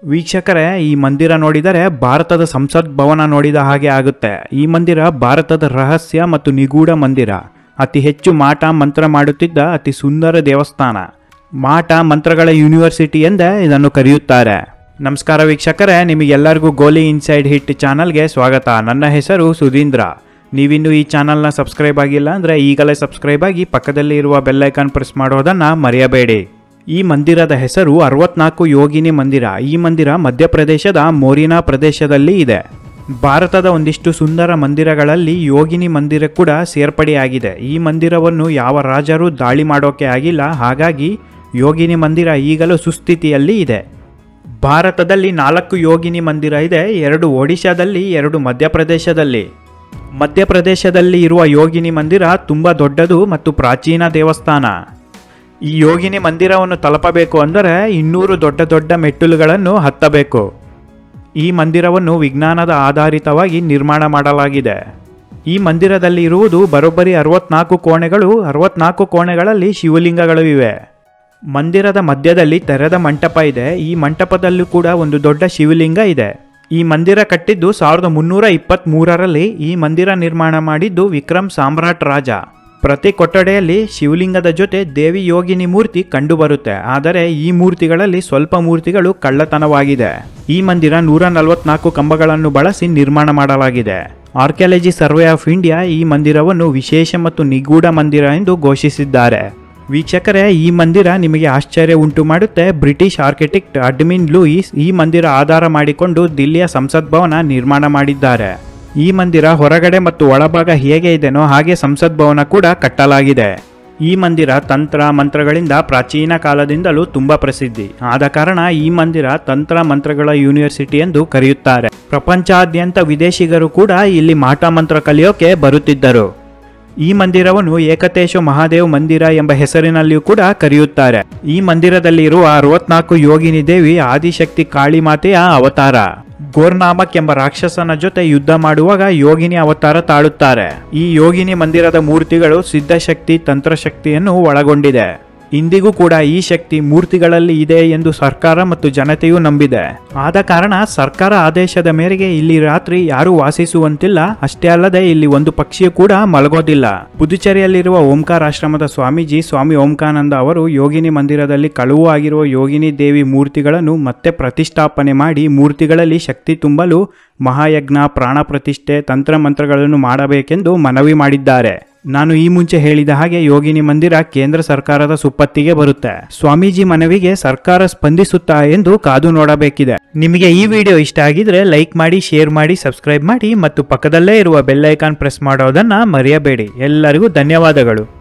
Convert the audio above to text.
ವೀಕ್ಷಕರೇ ಈ ಮಂದಿರ ನೋಡಿದರೆ ಭಾರತದ ಸಂಸತ್ ಭವನ ನೋಡಿದ ಹಾಗೆ ಆಗುತ್ತೆ ಈ ಮಂದಿರ ಭಾರತದ ರಹಸ್ಯ ಮತ್ತು ನಿಗೂಢ ಮಂದಿರ ಅತಿ ಹೆಚ್ಚು ಮಾಟ ಮಂತ್ರ ಮಾಡುತ್ತಿದ್ದ ಅತಿ ಸುಂದರ ದೇವಸ್ಥಾನ ಮಾಟ ಮಂತ್ರಗಳ ಯೂನಿವರ್ಸಿಟಿ ಎಂದೇ ಇದನ್ನು ಕರೆಯುತ್ತಾರೆ ನಮಸ್ಕಾರ ವೀಕ್ಷಕರೇ ನಿಮಗೆಲ್ಲರಿಗೂ ಗೋಲಿ ಇನ್ಸೈಡ್ ಹಿಟ್ ಚಾನಲ್ಗೆ ಸ್ವಾಗತ ನನ್ನ ಹೆಸರು ಸುಧೀಂದ್ರ ನೀವಿನ್ನೂ ಈ ಚಾನಲ್ನ ಸಬ್ಸ್ಕ್ರೈಬ್ ಆಗಿಲ್ಲ ಅಂದರೆ ಈಗಲೇ ಸಬ್ಸ್ಕ್ರೈಬ್ ಆಗಿ ಪಕ್ಕದಲ್ಲಿ ಇರುವ ಬೆಲ್ಲೈಕಾನ್ ಪ್ರೆಸ್ ಮಾಡೋದನ್ನು ಮರೆಯಬೇಡಿ ಈ ಮಂದಿರದ ಹೆಸರು ಅರವತ್ನಾಲ್ಕು ಯೋಗಿನಿ ಮಂದಿರ ಈ ಮಂದಿರ ಮಧ್ಯಪ್ರದೇಶದ ಮೋರಿನಾ ಪ್ರದೇಶದಲ್ಲಿ ಇದೆ ಭಾರತದ ಒಂದಿಷ್ಟು ಸುಂದರ ಮಂದಿರಗಳಲ್ಲಿ ಯೋಗಿನಿ ಮಂದಿರ ಕೂಡ ಸೇರ್ಪಡೆಯಾಗಿದೆ ಈ ಮಂದಿರವನ್ನು ಯಾವ ರಾಜರು ದಾಳಿ ಮಾಡೋಕೆ ಆಗಿಲ್ಲ ಹಾಗಾಗಿ ಯೋಗಿನಿ ಮಂದಿರ ಈಗಲೂ ಸುಸ್ಥಿತಿಯಲ್ಲಿ ಇದೆ ಭಾರತದಲ್ಲಿ ನಾಲ್ಕು ಯೋಗಿನಿ ಮಂದಿರ ಇದೆ ಎರಡು ಒಡಿಶಾದಲ್ಲಿ ಎರಡು ಮಧ್ಯಪ್ರದೇಶದಲ್ಲಿ ಮಧ್ಯಪ್ರದೇಶದಲ್ಲಿ ಇರುವ ಯೋಗಿನಿ ಮಂದಿರ ತುಂಬ ದೊಡ್ಡದು ಮತ್ತು ಪ್ರಾಚೀನ ದೇವಸ್ಥಾನ ಈ ಯೋಗಿನಿ ಮಂದಿರವನ್ನು ತಲುಪಬೇಕು ಅಂದರೆ ಇನ್ನೂರು ದೊಡ್ಡ ದೊಡ್ಡ ಮೆಟ್ಟಿಲುಗಳನ್ನು ಹತ್ತಬೇಕು ಈ ಮಂದಿರವನ್ನು ವಿಜ್ಞಾನದ ಆಧಾರಿತವಾಗಿ ನಿರ್ಮಾಣ ಮಾಡಲಾಗಿದೆ ಈ ಮಂದಿರದಲ್ಲಿ ಇರುವುದು ಬರೋಬ್ಬರಿ ಅರವತ್ನಾಲ್ಕು ಕೋಣೆಗಳು ಅರವತ್ನಾಲ್ಕು ಕೋಣೆಗಳಲ್ಲಿ ಶಿವಲಿಂಗಗಳು ಇವೆ ಮಂದಿರದ ಮಧ್ಯದಲ್ಲಿ ತೆರೆದ ಮಂಟಪ ಇದೆ ಈ ಮಂಟಪದಲ್ಲೂ ಕೂಡ ಒಂದು ದೊಡ್ಡ ಶಿವಲಿಂಗ ಇದೆ ಈ ಮಂದಿರ ಕಟ್ಟಿದ್ದು ಸಾವಿರದ ಮುನ್ನೂರ ಇಪ್ಪತ್ತ್ಮೂರರಲ್ಲಿ ಈ ಮಂದಿರ ನಿರ್ಮಾಣ ಮಾಡಿದ್ದು ವಿಕ್ರಮ್ ಸಾಮ್ರಾಟ್ ರಾಜ ಪ್ರತಿ ಕೊಠಡಿಯಲ್ಲಿ ಶಿವಲಿಂಗದ ಜೊತೆ ದೇವಿ ಯೋಗಿನಿ ಮೂರ್ತಿ ಕಂಡುಬರುತ್ತೆ ಆದರೆ ಈ ಮೂರ್ತಿಗಳಲ್ಲಿ ಸ್ವಲ್ಪ ಮೂರ್ತಿಗಳು ಕಳ್ಳತನವಾಗಿದೆ ಈ ಮಂದಿರ ನೂರ ನಲವತ್ನಾಲ್ಕು ಕಂಬಗಳನ್ನು ಬಳಸಿ ನಿರ್ಮಾಣ ಮಾಡಲಾಗಿದೆ ಆರ್ಕಿಯಾಲಜಿ ಸರ್ವೆ ಆಫ್ ಇಂಡಿಯಾ ಈ ಮಂದಿರವನ್ನು ವಿಶೇಷ ಮತ್ತು ನಿಗೂಢ ಮಂದಿರ ಎಂದು ಘೋಷಿಸಿದ್ದಾರೆ ವೀಕ್ಷಕರೇ ಈ ಮಂದಿರ ನಿಮಗೆ ಆಶ್ಚರ್ಯ ಉಂಟು ಮಾಡುತ್ತೆ ಬ್ರಿಟಿಷ್ ಆರ್ಕಿಟೆಕ್ಟ್ ಅಡ್ಮಿನ್ ಲೂಯಿಸ್ ಈ ಮಂದಿರ ಆಧಾರ ಮಾಡಿಕೊಂಡು ದಿಲ್ಲಿಯ ಸಂಸತ್ ಭವನ ನಿರ್ಮಾಣ ಮಾಡಿದ್ದಾರೆ ಈ ಮಂದಿರ ಹೊರಗಡೆ ಮತ್ತು ಒಳಭಾಗ ಹೇಗೆ ಇದೆನೋ ಹಾಗೆ ಸಂಸತ್ ಭವನ ಕೂಡ ಕಟ್ಟಲಾಗಿದೆ ಈ ಮಂದಿರ ತಂತ್ರ ಮಂತ್ರಗಳಿಂದ ಪ್ರಾಚೀನ ಕಾಲದಿಂದಲೂ ತುಂಬ ಪ್ರಸಿದ್ಧಿ ಆದ ಕಾರಣ ಈ ಮಂದಿರ ತಂತ್ರ ಮಂತ್ರಗಳ ಯೂನಿವರ್ಸಿಟಿ ಎಂದು ಕರೆಯುತ್ತಾರೆ ಪ್ರಪಂಚಾದ್ಯಂತ ವಿದೇಶಿಗರು ಕೂಡ ಇಲ್ಲಿ ಮಾಟ ಮಂತ್ರ ಕಲಿಯೋಕೆ ಬರುತ್ತಿದ್ದರು ಈ ಮಂದಿರವನ್ನು ಏಕತೇಶ ಮಹಾದೇವ್ ಮಂದಿರ ಎಂಬ ಹೆಸರಿನಲ್ಲಿಯೂ ಕೂಡ ಕರೆಯುತ್ತಾರೆ ಈ ಮಂದಿರದಲ್ಲಿ ಇರುವ ಅರವತ್ನಾಲ್ಕು ಯೋಗಿನಿ ದೇವಿ ಆದಿಶಕ್ತಿ ಕಾಳಿ ಮಾತೆಯ ಅವತಾರ ಗೋರ್ನಾಮಕ್ ಎಂಬ ರಾಕ್ಷಸನ ಜೊತೆ ಯುದ್ಧ ಮಾಡುವಾಗ ಯೋಗಿನಿ ಅವತಾರ ತಾಳುತ್ತಾರೆ ಈ ಯೋಗಿನಿ ಮಂದಿರದ ಮೂರ್ತಿಗಳು ಸಿದ್ಧಶಕ್ತಿ ತಂತ್ರಶಕ್ತಿಯನ್ನು ಒಳಗೊಂಡಿದೆ ಇಂದಿಗೂ ಕೂಡ ಈ ಶಕ್ತಿ ಮೂರ್ತಿಗಳಲ್ಲಿ ಇದೆ ಎಂದು ಸರ್ಕಾರ ಮತ್ತು ಜನತೆಯೂ ನಂಬಿದೆ ಆದ ಕಾರಣ ಸರ್ಕಾರ ಆದೇಶದ ಮೇರೆಗೆ ಇಲ್ಲಿ ರಾತ್ರಿ ಯಾರೂ ವಾಸಿಸುವಂತಿಲ್ಲ ಅಷ್ಟೇ ಅಲ್ಲದೆ ಇಲ್ಲಿ ಒಂದು ಪಕ್ಷಿಯು ಕೂಡ ಮಲಗೋದಿಲ್ಲ ಪುದುಚೇರಿಯಲ್ಲಿರುವ ಓಂಕಾರ ಆಶ್ರಮದ ಸ್ವಾಮೀಜಿ ಸ್ವಾಮಿ ಓಂಕಾನಂದ ಅವರು ಯೋಗಿನಿ ಮಂದಿರದಲ್ಲಿ ಕಳುವು ಆಗಿರುವ ಯೋಗಿನಿ ದೇವಿ ಮೂರ್ತಿಗಳನ್ನು ಮತ್ತೆ ಪ್ರತಿಷ್ಠಾಪನೆ ಮಾಡಿ ಮೂರ್ತಿಗಳಲ್ಲಿ ಶಕ್ತಿ ತುಂಬಲು ಮಹಾಯಜ್ಞ ಪ್ರಾಣ ಪ್ರತಿಷ್ಠೆ ತಂತ್ರಮಂತ್ರಗಳನ್ನು ಮಾಡಬೇಕೆಂದು ಮನವಿ ಮಾಡಿದ್ದಾರೆ ನಾನು ಈ ಮುಂಚೆ ಹೇಳಿದ ಹಾಗೆ ಯೋಗಿನಿ ಮಂದಿರ ಕೇಂದ್ರ ಸರ್ಕಾರದ ಸುಪ್ಪತ್ತಿಗೆ ಬರುತ್ತೆ ಸ್ವಾಮೀಜಿ ಮನವಿಗೆ ಸರ್ಕಾರ ಸ್ಪಂದಿಸುತ್ತಾ ಎಂದು ಕಾದು ನೋಡಬೇಕಿದೆ ನಿಮಗೆ ಈ ವಿಡಿಯೋ ಇಷ್ಟ ಆಗಿದ್ರೆ ಲೈಕ್ ಮಾಡಿ ಶೇರ್ ಮಾಡಿ ಸಬ್ಸ್ಕ್ರೈಬ್ ಮಾಡಿ ಮತ್ತು ಪಕ್ಕದಲ್ಲೇ ಇರುವ ಬೆಲ್ ಐಕಾನ್ ಪ್ರೆಸ್ ಮಾಡೋದನ್ನ ಮರೆಯಬೇಡಿ ಎಲ್ಲರಿಗೂ ಧನ್ಯವಾದಗಳು